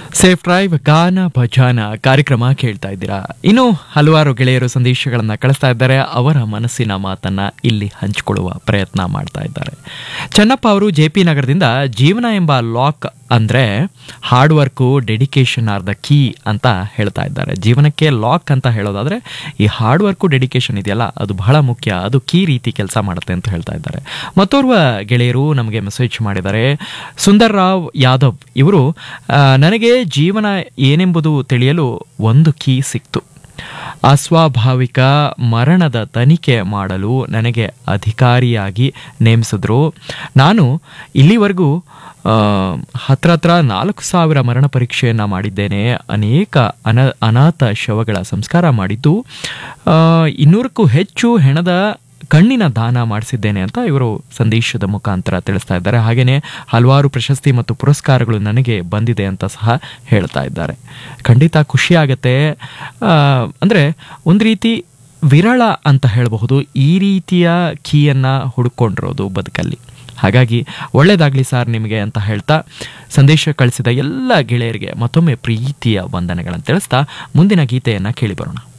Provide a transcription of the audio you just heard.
safe drive ಗಾನ ಭಜಾನ ಕಾರ್ಯಕ್ರಮ ಕೇಳ್ತಾ ಇದ್ದೀರಾ ಇನ್ನು ಹಲವಾರು ಗೆಳೆಯರು ಸಂದೇಶಗಳನ್ನ ಕಳಿಸ್ತಾ ಇದ್ದಾರೆ ಅವರ ಮನಸ್ಸಿನ ಮಾತನ್ನ ಇಲ್ಲಿ ಹಂಚಿಕೊಳ್ಳುವ ಪ್ರಯತ್ನ ಮಾಡ್ತಾ ಇದ್ದಾರೆ ಚೆನ್ನಪ್ಪ ಅವರು ಜೆ ಪಿ ನಗರದಿಂದ ಜೀವನ ಎಂಬ ಲಾಕ್ ಅಂದ್ರೆ hard work dedication are the key ಅಂತ ಹೇಳ್ತಾ ಇದ್ದಾರೆ ಜೀವನಕ್ಕೆ ಲಾಕ್ ಅಂತ ಹೇಳೋದಾದ್ರೆ ಈ ಹಾರ್ಡ್ ವರ್ಕು ಡೆಡಿಕೇಶನ್ ಇದೆಯಲ್ಲ ಅದು ಬಹಳ ಮುಖ್ಯ ಅದು ಕೀ ರೀತಿ ಕೆಲಸ ಮಾಡುತ್ತೆ ಅಂತ ಹೇಳ್ತಾ ಇದ್ದಾರೆ ಮತ್ತೋರ್ವ ಗೆಳೆಯರು ನಮಗೆ ಮೆಸೇಜ್ ಮಾಡಿದ್ದಾರೆ ಸುಂದರ್ ರಾವ್ ಯಾದವ್ ಇವರು ಆ, ನನಗೆ ಜೀವನ ಏನೆಂಬುದು ತಿಳಿಯಲು ಒಂದು ಕೀ ಸಿಕ್ತು ಅಸ್ವಾಭಾವಿಕ ಮರಣದ ತನಿಖೆ ಮಾಡಲು ನನಗೆ ಅಧಿಕಾರಿಯಾಗಿ ನೇಮಿಸಿದ್ರು ನಾನು ಇಲ್ಲಿವರೆಗೂ ಆ, ಹತ್ರ ಹತ್ರ ನಾಲ್ಕು ಸಾವಿರ ಮರಣ ಪರೀಕ್ಷೆಯನ್ನು ಮಾಡಿದ್ದೇನೆ ಅನೇಕ ಅನ ಅನಾಥ ಶವಗಳ ಸಂಸ್ಕಾರ ಮಾಡಿದ್ದು ಆ, ಇನ್ನೂರಕ್ಕೂ ಹೆಚ್ಚು ಹೆಣದ ಕಣ್ಣಿನ ದಾನ ಮಾಡಿಸಿದ್ದೇನೆ ಅಂತ ಇವರು ಸಂದೇಶದ ಮುಖಾಂತರ ತಿಳಿಸ್ತಾ ಇದ್ದಾರೆ ಹಾಗೆಯೇ ಹಲವಾರು ಪ್ರಶಸ್ತಿ ಮತ್ತು ಪುರಸ್ಕಾರಗಳು ನನಗೆ ಬಂದಿದೆ ಅಂತ ಸಹ ಹೇಳ್ತಾ ಇದ್ದಾರೆ ಖಂಡಿತ ಖುಷಿ ಆಗತ್ತೆ ಆ, ಅಂದ್ರೆ ಒಂದು ರೀತಿ ವಿರಳ ಅಂತ ಹೇಳಬಹುದು ಈ ರೀತಿಯ ಕೀಯನ್ನ ಹುಡುಕೊಂಡಿರೋದು ಬದುಕಲ್ಲಿ ಹಾಗಾಗಿ ಒಳ್ಳೇದಾಗ್ಲಿ ಸರ್ ನಿಮಗೆ ಅಂತ ಹೇಳ್ತಾ ಸಂದೇಶ ಕಳಿಸಿದ ಎಲ್ಲ ಗೆಳೆಯರಿಗೆ ಮತ್ತೊಮ್ಮೆ ಪ್ರೀತಿಯ ವಂದನೆಗಳನ್ನು ತಿಳಿಸ್ತಾ ಮುಂದಿನ ಗೀತೆಯನ್ನ ಕೇಳಿ ಬರೋಣ